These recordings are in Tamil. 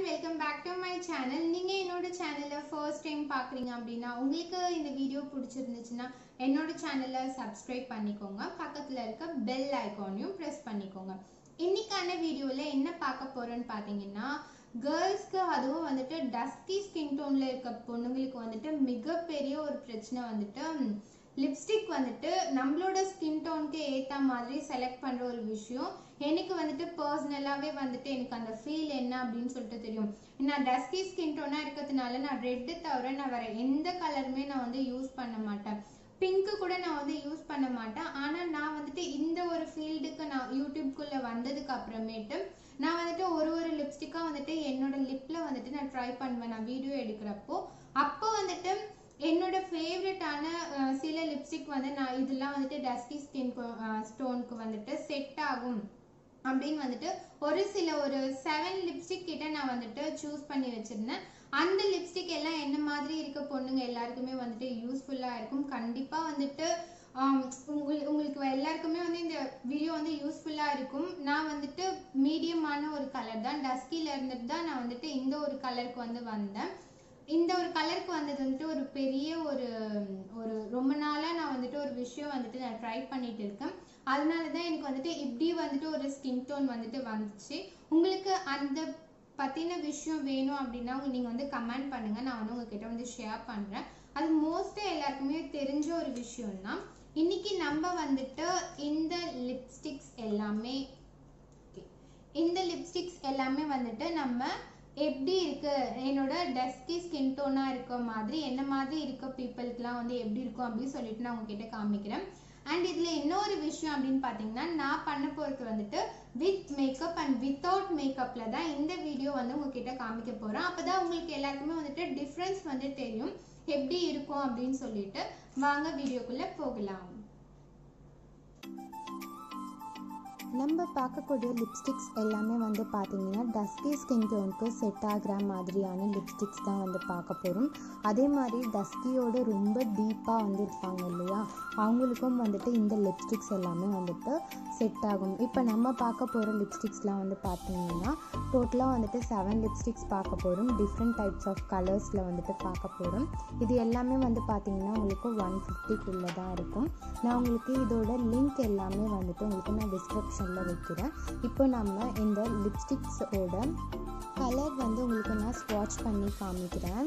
welcome back to my channel நீங்கள் என்னோட சேனலை ஃபர்ஸ்ட் டைம் பார்க்குறீங்க அப்படின்னா உங்களுக்கு இந்த வீடியோ பிடிச்சிருந்துச்சுன்னா என்னோட சேனலை சப்ஸ்கிரைப் பண்ணிக்கோங்க பக்கத்தில் இருக்க பெல் ஐக்கானையும் ப்ரெஸ் பண்ணிக்கோங்க இன்னைக்கான வீடியோவில் என்ன பார்க்க போகிறோன்னு பார்த்தீங்கன்னா கேர்ள்ஸ்க்கு அதுவும் வந்துட்டு டஸ்கி ஸ்கின் டோனில் இருக்க பொண்ணுங்களுக்கு வந்துட்டு மிகப்பெரிய ஒரு பிரச்சனை வந்துட்டு லிப்ஸ்டிக் வந்துட்டு நம்மளோட ஸ்கின் டோனுக்கு ஏற்ற மாதிரி செலக்ட் பண்ணுற ஒரு விஷயம் எனக்கு வந்துட்டு பர்சனலாகவே வந்துட்டு எனக்கு அந்த ஃபீல் என்ன அப்படின்னு சொல்லிட்டு தெரியும் நான் டஸ்கி ஸ்கின் டோனாக இருக்கிறதுனால நான் ரெட்டு தவிர நான் வேற எந்த கலருமே நான் வந்து யூஸ் பண்ண மாட்டேன் பிங்க்கு கூட நான் வந்து யூஸ் பண்ண மாட்டேன் ஆனால் நான் வந்துட்டு இந்த ஒரு ஃபீல்டுக்கு நான் யூடியூப்குள்ளே வந்ததுக்கு அப்புறமேட்டு நான் வந்துட்டு ஒரு ஒரு லிப்ஸ்டிக்காக வந்துட்டு என்னோட லிப்பில் வந்துட்டு நான் ட்ரை பண்ணுவேன் நான் வீடியோ எடுக்கிறப்போ அப்போ வந்துட்டு என்னோட ஃபேவரட்டான சில லிப்ஸ்டிக் வந்து நான் இதெல்லாம் வந்துட்டு டஸ்கி ஸ்கின் ஸ்டோனுக்கு வந்துட்டு செட் ஆகும் அப்படின்னு வந்துட்டு ஒரு சில ஒரு செவன் லிப்ஸ்டிக் கிட்ட நான் வந்துட்டு சூஸ் பண்ணி வச்சிருந்தேன் அந்த லிப்ஸ்டிக் எல்லாம் என்ன மாதிரி இருக்க பொண்ணுங்க எல்லாருக்குமே வந்துட்டு யூஸ்ஃபுல்லாக இருக்கும் கண்டிப்பாக வந்துட்டு உங்களுக்கு உங்களுக்கு எல்லாருக்குமே வந்து இந்த வீடியோ வந்து யூஸ்ஃபுல்லாக இருக்கும் நான் வந்துட்டு மீடியமான ஒரு கலர் தான் டஸ்கில இருந்துட்டு தான் நான் வந்துட்டு இந்த ஒரு கலருக்கு வந்து வந்தேன் இந்த ஒரு கலருக்கு வந்தது வந்துட்டு ஒரு பெரிய ஒரு ஒரு ரொம்ப நாளாக நான் வந்துட்டு ஒரு விஷயம் வந்துட்டு நான் ட்ரை பண்ணிட்டு இருக்கேன் அதனால தான் எனக்கு வந்துட்டு இப்படி வந்துட்டு ஒரு ஸ்கின் டோன் வந்துட்டு வந்துச்சு உங்களுக்கு அந்த பற்றின விஷயம் வேணும் அப்படின்னா நீங்கள் வந்து கமெண்ட் பண்ணுங்கள் நான் வந்து உங்ககிட்ட வந்து ஷேர் பண்ணுறேன் அது மோஸ்ட்டாக எல்லாருக்குமே தெரிஞ்ச ஒரு விஷயம் தான் இன்னைக்கு நம்ம வந்துட்டு இந்த லிப்ஸ்டிக்ஸ் எல்லாமே இந்த லிப்ஸ்டிக்ஸ் எல்லாமே வந்துட்டு நம்ம எப்படி இருக்கு என்னோட டஸ்கி ஸ்கின் டோனா இருக்க மாதிரி என்ன மாதிரி இருக்க பீப்புளுக்குலாம் வந்து எப்படி இருக்கும் அப்படின்னு சொல்லிட்டு நான் உங்ககிட்ட காமிக்கிறேன் அண்ட் இதில் இன்னொரு விஷயம் அப்படின்னு பார்த்தீங்கன்னா நான் பண்ண போகிறது வந்துட்டு வித் மேக்கப் அண்ட் வித்தவுட் மேக்கப்பில் தான் இந்த வீடியோ வந்து உங்ககிட்ட காமிக்க போகிறேன் அப்போ தான் உங்களுக்கு எல்லாருக்குமே வந்துட்டு டிஃப்ரென்ஸ் வந்து தெரியும் எப்படி இருக்கும் அப்படின்னு சொல்லிட்டு வாங்க வீடியோக்குள்ளே போகலாம் நம்ம பார்க்கக்கூடிய லிப்ஸ்டிக்ஸ் எல்லாமே வந்து பார்த்தீங்கன்னா டஸ்கி ஸ்கின் டோனுக்கு செட் ஆகிற மாதிரியான லிப்ஸ்டிக்ஸ் தான் வந்து பார்க்க போகிறோம் அதே மாதிரி டஸ்கியோட ரொம்ப டீப்பாக வந்து இருப்பாங்க இல்லையா அவங்களுக்கும் வந்துட்டு இந்த லிப்ஸ்டிக்ஸ் எல்லாமே வந்துட்டு செட் ஆகும் இப்போ நம்ம பார்க்க போகிற லிப்ஸ்டிக்ஸ்லாம் வந்து பார்த்தீங்கன்னா டோட்டலாக வந்துட்டு செவன் லிப்ஸ்டிக்ஸ் பார்க்க போகிறோம் டிஃப்ரெண்ட் டைப்ஸ் ஆஃப் கலர்ஸில் வந்துட்டு பார்க்க போகிறோம் இது எல்லாமே வந்து பார்த்தீங்கன்னா உங்களுக்கு ஒன் ஃபிஃப்டிக்குள்ளே தான் இருக்கும் நான் உங்களுக்கு இதோட லிங்க் எல்லாமே வந்துட்டு உங்களுக்கு நான் டிஸ்கிரிப்ஷன் செக்ஷனில் வைக்கிறேன் இப்போ நம்ம இந்த லிப்ஸ்டிக்ஸோட கலர் வந்து உங்களுக்கு நான் ஸ்வாட்ச் பண்ணி காமிக்கிறேன்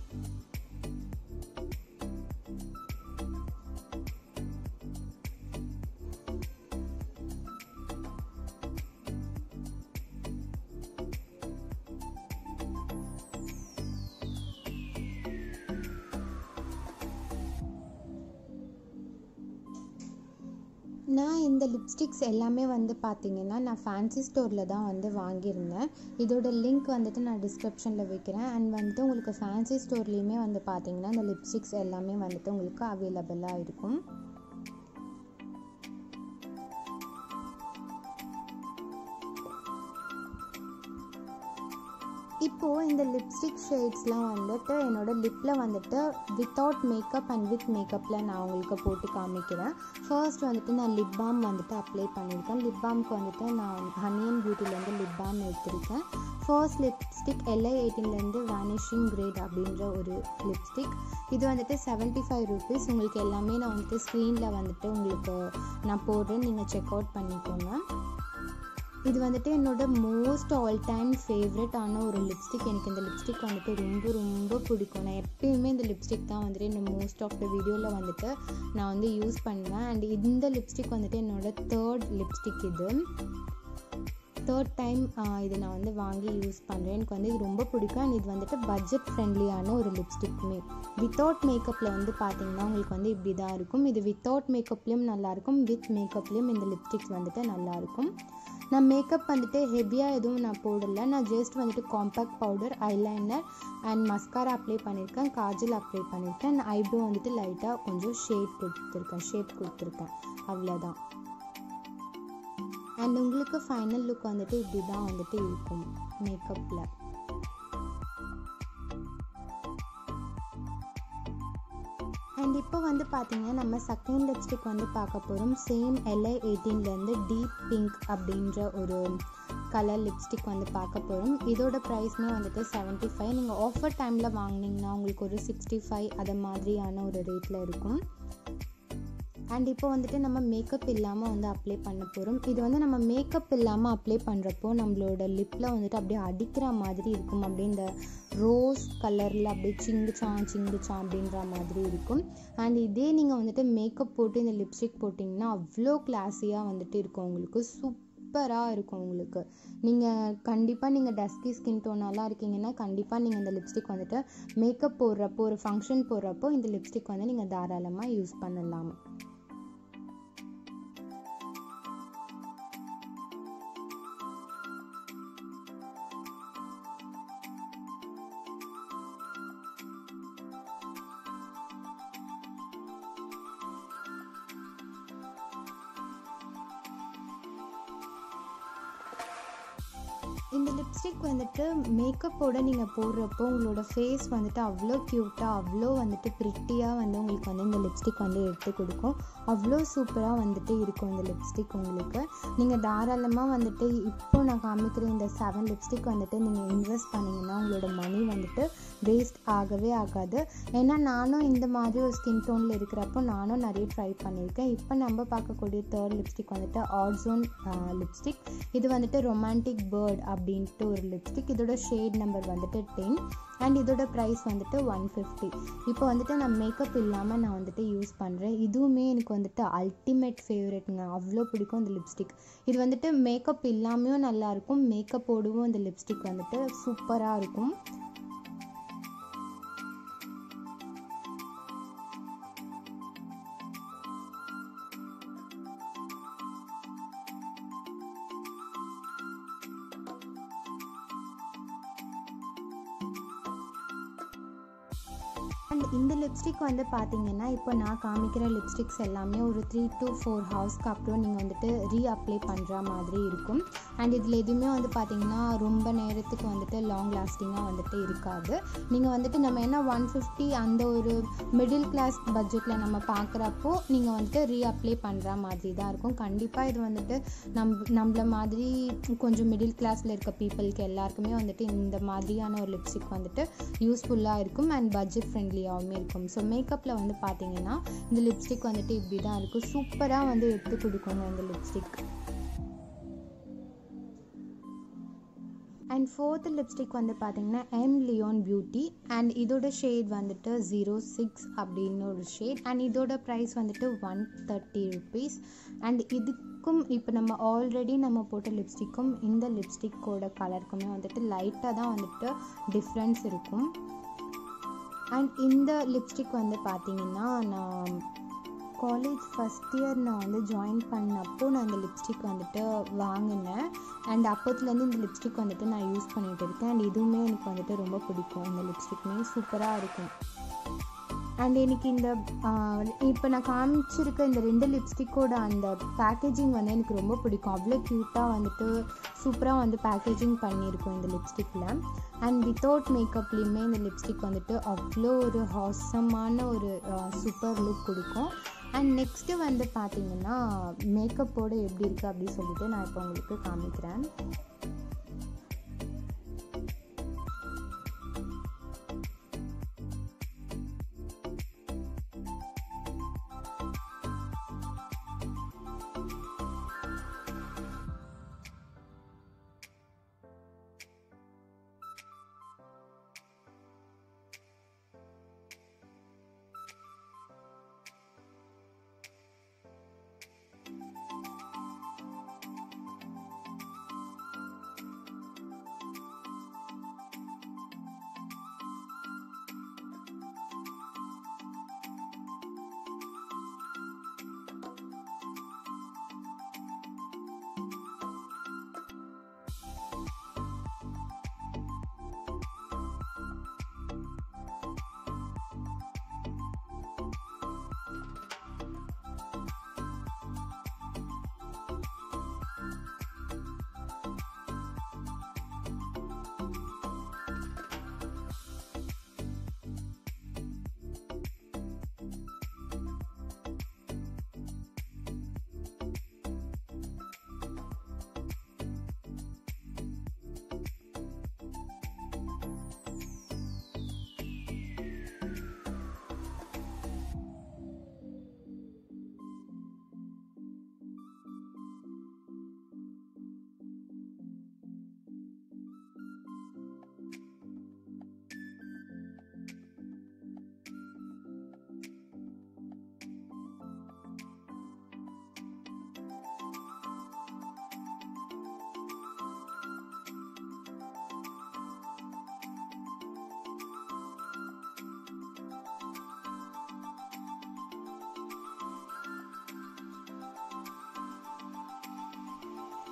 நான் இந்த லிப்ஸ்டிக்ஸ் எல்லாமே வந்து பார்த்தீங்கன்னா நான் ஃபேன்சி ஸ்டோரில் தான் வந்து வாங்கியிருந்தேன் இதோட லிங்க் வந்துட்டு நான் டிஸ்கிரிப்ஷனில் வைக்கிறேன் அண்ட் வந்துட்டு உங்களுக்கு ஃபேன்சி ஸ்டோர்லேயுமே வந்து பார்த்தீங்கன்னா இந்த லிப்ஸ்டிக்ஸ் எல்லாமே வந்துட்டு உங்களுக்கு அவைலபிளாக இருக்கும் இப்போது இந்த லிப்ஸ்டிக் ஷேட்ஸ்லாம் வந்துட்டு என்னோடய லிப்பில் வந்துட்டு வித்தவுட் மேக்கப் அண்ட் வித் மேக்கப்பில் நான் உங்களுக்கு போட்டு காமிக்கிறேன் ஃபர்ஸ்ட் வந்துட்டு நான் லிப் பாம் வந்துட்டு அப்ளை பண்ணியிருக்கேன் லிப் பாம்க்கு வந்துட்டு நான் ஹனியன் பியூட்டிலேருந்து லிப் பாம் எடுத்திருக்கேன் ஃபர்ஸ்ட் லிப்ஸ்டிக் எல்ஐ எயிட்டீன்லேருந்து வேனிஷிங் கிரேட் அப்படின்ற ஒரு லிப்ஸ்டிக் இது வந்துட்டு செவன்ட்டி ஃபைவ் ருபீஸ் உங்களுக்கு எல்லாமே நான் வந்துட்டு ஸ்க்ரீனில் வந்துட்டு உங்களுக்கு நான் போடுறேன் நீங்கள் செக் அவுட் பண்ணிக்கோங்க இது வந்துட்டு என்னோட மோஸ்ட் ஆல் டைம் ஃபேவரட்டான ஒரு லிப்ஸ்டிக் எனக்கு இந்த லிப்ஸ்டிக் வந்துட்டு ரொம்ப ரொம்ப பிடிக்கும் நான் எப்பயுமே இந்த லிப்ஸ்டிக் தான் வந்துட்டு இந்த மோஸ்ட் ஆஃப் த வீடியோவில் வந்துட்டு நான் வந்து யூஸ் பண்ணுவேன் அண்ட் இந்த லிப்ஸ்டிக் வந்துட்டு என்னோட தேர்ட் லிப்ஸ்டிக் இது தேர்ட் டைம் இது நான் வந்து வாங்கி யூஸ் பண்ணுறேன் எனக்கு வந்து இது ரொம்ப பிடிக்கும் அண்ட் இது வந்துட்டு பட்ஜெட் ஃப்ரெண்ட்லியான ஒரு லிப்ஸ்டிக்குமே வித்தவுட் மேக்கப்பில் வந்து பார்த்தீங்கன்னா உங்களுக்கு வந்து இப்படி தான் இருக்கும் இது வித்தவுட் மேக்கப்லேயும் நல்லாயிருக்கும் வித் மேக்கப்லேயும் இந்த லிப்ஸ்டிக்ஸ் வந்துட்டு நல்லாயிருக்கும் நான் மேக்கப் வந்துட்டு ஹெவியாக எதுவும் நான் போடலை நான் ஜஸ்ட் வந்துட்டு compact powder eyeliner and mascara apply பண்ணியிருக்கேன் காஜல் அப்ளை பண்ணியிருக்கேன் அண்ட் ஐப்ரோ வந்துட்டு லைட்டாக கொஞ்சம் ஷேப் கொடுத்துருக்கேன் ஷேப் கொடுத்துருக்கேன் அவ்வளோதான் அண்ட் உங்களுக்கு ஃபைனல் லுக் வந்துட்டு இப்படி தான் வந்துட்டு இருக்கும் மேக்கப்பில் அண்ட் இப்போ வந்து பார்த்தீங்கன்னா நம்ம செகண்ட் லிப்ஸ்டிக் வந்து பார்க்க போகிறோம் சேம் எல்ஐ எயிட்டீன்லேருந்து டீப் பிங்க் அப்படின்ற ஒரு கலர் லிப்ஸ்டிக் வந்து பார்க்க போகிறோம் இதோட ப்ரைஸ்மே வந்துட்டு செவன்ட்டி ஃபைவ் நீங்கள் ஆஃபர் டைமில் வாங்கினீங்கன்னா உங்களுக்கு ஒரு சிக்ஸ்டி ஃபைவ் அதை மாதிரியான ஒரு ரேட்டில் இருக்கும் அண்ட் இப்போ வந்துட்டு நம்ம மேக்கப் இல்லாமல் வந்து அப்ளை பண்ண போகிறோம் இது வந்து நம்ம மேக்கப் இல்லாமல் அப்ளை பண்ணுறப்போ நம்மளோட லிப்பில் வந்துட்டு அப்படியே அடிக்கிற மாதிரி இருக்கும் அப்படியே இந்த ரோஸ் கலரில் அப்படியே சிங்குச்சான் சிங்குச்சான் அப்படின்ற மாதிரி இருக்கும் அண்ட் இதே நீங்கள் வந்துட்டு மேக்கப் போட்டு இந்த லிப்ஸ்டிக் போட்டிங்கன்னா அவ்வளோ கிளாஸியாக வந்துட்டு இருக்கும் உங்களுக்கு சூப்பராக இருக்கும் உங்களுக்கு நீங்கள் கண்டிப்பாக நீங்கள் டஸ்கி ஸ்கின் டோனாலாம் இருக்கீங்கன்னா கண்டிப்பாக நீங்கள் இந்த லிப்ஸ்டிக் வந்துட்டு மேக்கப் போடுறப்போ ஒரு ஃபங்க்ஷன் போடுறப்போ இந்த லிப்ஸ்டிக் வந்து நீங்கள் தாராளமாக யூஸ் பண்ணலாம் இந்த லிப்ஸ்டிக் வந்துட்டு மேக்கப்போட நீங்கள் போடுறப்போ உங்களோட ஃபேஸ் வந்துட்டு அவ்வளோ க்யூட்டாக அவ்வளோ வந்துட்டு ப்ரிட்டியாக வந்து உங்களுக்கு வந்து இந்த லிப்ஸ்டிக் வந்து எடுத்து கொடுக்கும் அவ்வளோ சூப்பராக வந்துட்டு இருக்கும் இந்த லிப்ஸ்டிக் உங்களுக்கு நீங்கள் தாராளமாக வந்துட்டு இப்போ நான் காமிக்கிற இந்த செவன் லிப்ஸ்டிக் வந்துட்டு நீங்கள் இன்வெஸ்ட் பண்ணிங்கன்னா உங்களோட மணி வந்துட்டு வேஸ்ட் ஆகவே ஆகாது ஏன்னா நானும் இந்த மாதிரி ஒரு ஸ்கின் டோனில் இருக்கிறப்போ நானும் நிறைய ட்ரை பண்ணியிருக்கேன் இப்போ நம்ம பார்க்கக்கூடிய தேர்ட் லிப்ஸ்டிக் வந்துட்டு ஆட்ஸோன் லிப்ஸ்டிக் இது வந்துட்டு ரொமான்டிக் பேர்ட் அப்படின்ட்டு ஒரு லிப்ஸ்டிக் இதோட ஷேட் நம்பர் வந்துட்டு டென் அண்ட் இதோட ப்ரைஸ் வந்துட்டு ஒன் ஃபிஃப்டி இப்போ வந்துட்டு நான் மேக்கப் இல்லாமல் நான் வந்துட்டு யூஸ் பண்ணுறேன் இதுவுமே எனக்கு வந்துட்டு அல்டிமேட் ஃபேவரெட்டுங்க அவ்வளோ பிடிக்கும் இந்த லிப்ஸ்டிக் இது வந்துட்டு மேக்கப் இல்லாமையும் நல்லாயிருக்கும் மேக்கப்போடவும் இந்த லிப்ஸ்டிக் வந்துட்டு சூப்பராக இருக்கும் அண்ட் இந்த லிப்ஸ்டிக் வந்து பார்த்தீங்கன்னா இப்போ நான் காமிக்கிற லிப்ஸ்டிக்ஸ் எல்லாமே ஒரு த்ரீ டு ஃபோர் ஹவர்ஸ்க்கு அப்புறம் நீங்கள் வந்துட்டு ரீ அப்ளை பண்ணுற மாதிரி இருக்கும் அண்ட் இதில் எதுவுமே வந்து பார்த்தீங்கன்னா ரொம்ப நேரத்துக்கு வந்துட்டு லாங் லாஸ்டிங்காக வந்துட்டு இருக்காது நீங்கள் வந்துட்டு நம்ம என்ன ஒன் ஃபிஃப்டி அந்த ஒரு மிடில் கிளாஸ் பட்ஜெட்டில் நம்ம பார்க்குறப்போ நீங்கள் வந்துட்டு ரீ அப்ளை பண்ணுற மாதிரி தான் இருக்கும் கண்டிப்பாக இது வந்துட்டு நம் நம்மள மாதிரி கொஞ்சம் மிடில் கிளாஸில் இருக்க பீப்புளுக்கு எல்லாருக்குமே வந்துட்டு இந்த மாதிரியான ஒரு லிப்ஸ்டிக் வந்துட்டு யூஸ்ஃபுல்லாக இருக்கும் அண்ட் பட்ஜெட் ஃப்ரெண்ட்லியாகவுமே இருக்கும் ஸோ மேக்கப்பில் வந்து பார்த்தீங்கன்னா இந்த லிப்ஸ்டிக் வந்துட்டு இப்படி தான் இருக்கும் சூப்பராக வந்து எடுத்து கொடுக்கணும் இந்த லிப்ஸ்டிக் அண்ட் ஃபோர்த் லிப்ஸ்டிக் வந்து பார்த்தீங்கன்னா எம் லியோன் பியூட்டி அண்ட் இதோட ஷேட் வந்துட்டு ஜீரோ சிக்ஸ் அப்படின்னு ஒரு ஷேட் அண்ட் இதோட ப்ரைஸ் வந்துட்டு ஒன் தேர்ட்டி ருபீஸ் அண்ட் இதுக்கும் இப்போ நம்ம ஆல்ரெடி நம்ம போட்ட லிப்ஸ்டிக்கும் இந்த லிப்ஸ்டிக்கோட கலருக்குமே வந்துட்டு லைட்டாக தான் வந்துட்டு டிஃப்ரென்ஸ் இருக்கும் அண்ட் இந்த லிப்ஸ்டிக் வந்து பார்த்தீங்கன்னா நான் காலேஜ் ஃபஸ்ட் இயர் நான் வந்து ஜாயின் பண்ணப்போ நான் இந்த லிப்ஸ்டிக் வந்துட்டு வாங்கினேன் அண்ட் அப்போத்துலேருந்து இந்த லிப்ஸ்டிக் வந்துட்டு நான் யூஸ் பண்ணிகிட்டு இருக்கேன் அண்ட் இதுவுமே எனக்கு வந்துட்டு ரொம்ப பிடிக்கும் இந்த லிப்ஸ்டிக்குமே சூப்பராக இருக்கும் அண்ட் எனக்கு இந்த இப்போ நான் காமிச்சிருக்க இந்த ரெண்டு லிப்ஸ்டிக்கோட அந்த பேக்கேஜிங் வந்து எனக்கு ரொம்ப பிடிக்கும் அவ்வளோ க்யூட்டாக வந்துட்டு சூப்பராக வந்து பேக்கேஜிங் பண்ணியிருக்கோம் இந்த லிப்ஸ்டிக்கில் அண்ட் வித்தவுட் மேக்கப்லேயுமே இந்த லிப்ஸ்டிக் வந்துட்டு அவ்வளோ ஒரு ஹாசமான ஒரு சூப்பர் லுக் கொடுக்கும் அண்ட் நெக்ஸ்ட்டு வந்து பார்த்தீங்கன்னா மேக்கப்போடு எப்படி இருக்குது அப்படின்னு சொல்லிட்டு நான் இப்போ உங்களுக்கு காமிக்கிறேன்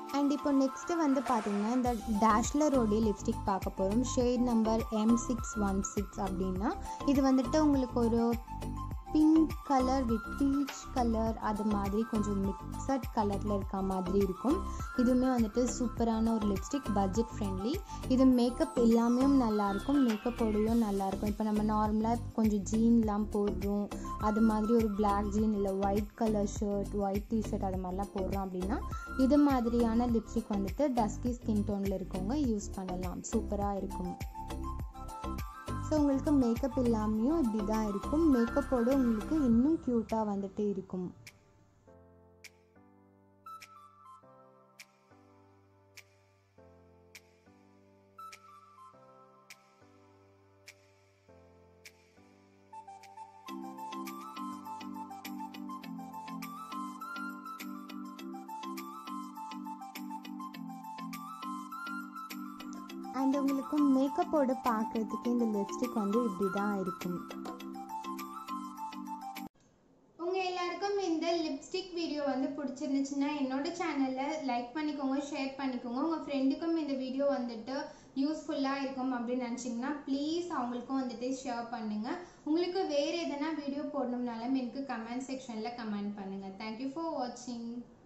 அண்ட் இப்போ நெக்ஸ்ட்டு வந்து பார்த்தீங்கன்னா இந்த டேஷ்லரோடைய லிப்ஸ்டிக் பார்க்க போகிறோம் shade number M six one six அப்படின்னா இது வந்துட்டு உங்களுக்கு ஒரு pink colour with peach colour அது மாதிரி கொஞ்சம் மிக்சட் கலரில் இருக்க மாதிரி இருக்கும் இதுவுமே வந்துட்டு சூப்பரான ஒரு லிப்ஸ்டிக் பட்ஜெட் ஃப்ரெண்ட்லி இது மேக்கப் எல்லாமே நல்லாயிருக்கும் மேக்கப்போடையும் நல்லாயிருக்கும் இப்போ நம்ம நார்மலாக கொஞ்சம் ஜீன்லாம் போடுறோம் அது மாதிரி ஒரு பிளாக் ஜீன் இல்லை white colour shirt white T shirt அது மாதிரிலாம் போடுறோம் அப்படின்னா இது மாதிரியான லிப்ஸ்டிக் வந்துட்டு டஸ்கி ஸ்கின் டோனில் இருக்கவங்க யூஸ் பண்ணலாம் சூப்பராக இருக்கும் ஸோ உங்களுக்கு மேக்கப் இல்லாமையும் இப்படி தான் இருக்கும் மேக்கப்போடு உங்களுக்கு இன்னும் க்யூட்டாக வந்துட்டு இருக்கும் அண்ட் உங்களுக்கு மேக்கப்போடு பார்க்குறதுக்கு இந்த லிப்ஸ்டிக் வந்து இப்படி தான் இருக்கும் உங்க எல்லாருக்கும் இந்த லிப்ஸ்டிக் வீடியோ வந்து பிடிச்சிருந்துச்சுன்னா என்னோட சேனலை லைக் பண்ணிக்கோங்க ஷேர் பண்ணிக்கோங்க உங்கள் ஃப்ரெண்டுக்கும் இந்த வீடியோ வந்துட்டு யூஸ்ஃபுல்லாக இருக்கும் அப்படின்னு நினச்சிங்கன்னா ப்ளீஸ் அவங்களுக்கும் வந்துட்டு ஷேர் பண்ணுங்கள் உங்களுக்கு வேறு எதனா வீடியோ போடணும்னாலும் எனக்கு கமெண்ட் செக்ஷனில் கமெண்ட் பண்ணுங்கள் தேங்க்யூ ஃபார் வாட்சிங்